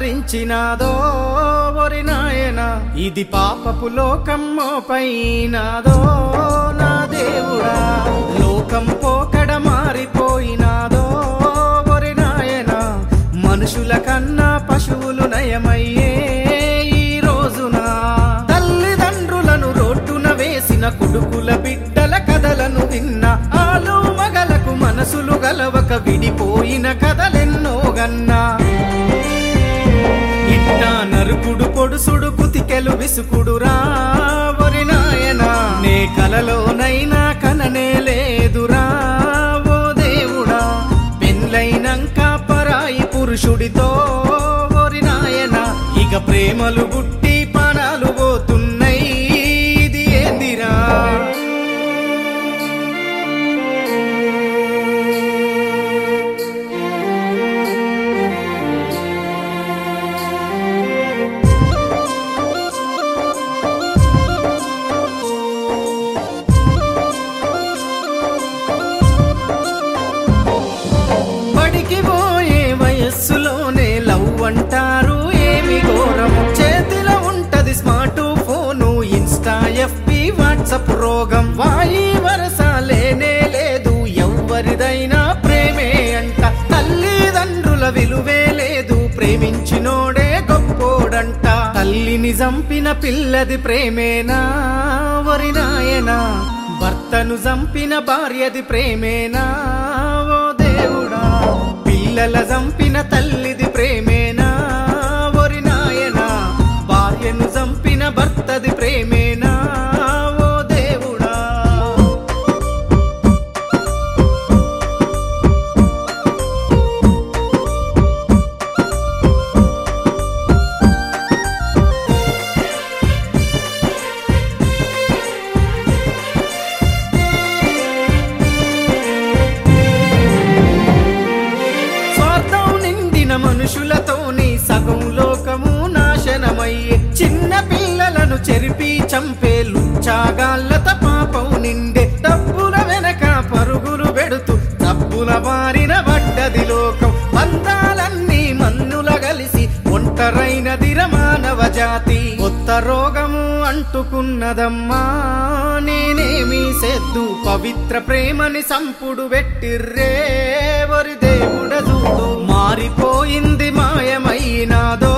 అవతరించినాదో ఒరి నాయన ఇది పాపపు లోకమ్మో పైనాదో నా దేవుడా లోకం పోకడ మారిపోయినాదో ఒరి నాయన మనుషుల కన్నా పశువులు నయమయ్యే ఈ రోజున తల్లిదండ్రులను రోడ్డున వేసిన కొడుకుల బిడ్డల కథలను విన్న ఆలు మగలకు మనసులు గలవక విడిపోయిన కథలెన్నో గన్నా ఇట్టా నరుకుడు పొడుసుడు కుతికెలు విసుకుడు రావరి నాయనా నే కలలోనైనా కననే లేదురా ఓ దేవుడా పెళ్ళైనంక పరాయి పురుషుడితో ఓరి నాయన ఇక ప్రేమలు గుట్టి పానాలు పోతున్నాయి ఇది ఏందిరా బడికి పోయే వయస్సులోనే లవ్ అంటారు ఏమి ఘోరము చేతిలో ఉంటది smart phone Insta FB WhatsApp రోగం వాయి వరస లేనే లేదు ఎవ్వరిదైనా ప్రేమే అంట తల్లిదండ్రుల విలువే లేదు ప్రేమించినోడే గొప్పోడంట తల్లిని చంపిన పిల్లది ప్రేమేనా వరి నాయనా భర్తను చంపిన భార్యది ప్రేమేనా ఓ దేవుడా పిల్లల చంపిన తల్లిది ప్రేమేనా ఒరి నాయనా భార్యను చంపిన భర్తది ప్రేమేనా ఓ దేవుడా స్వార్థం నిండిన మనుషులతోని సగం లోకము నాశనమయ్యే చిన్న పిల్లలను చెరిపి చంపే లుచ్చాగాళ్ళత పాపం నిండే డబ్బుల వెనక పరుగులు పెడుతూ డబ్బుల బారిన పడ్డది లోకం బంధాలన్నీ మన్నుల కలిసి ఒంటరైనదిర మానవ జాతి కొత్త రోగము అంటుకున్నదమ్మా నేనేమి సెద్దు పవిత్ర ప్రేమని సంపుడు పెట్టిర్రే వరి దేవుడ చూడు మారిపోయింది మాయమైనాదో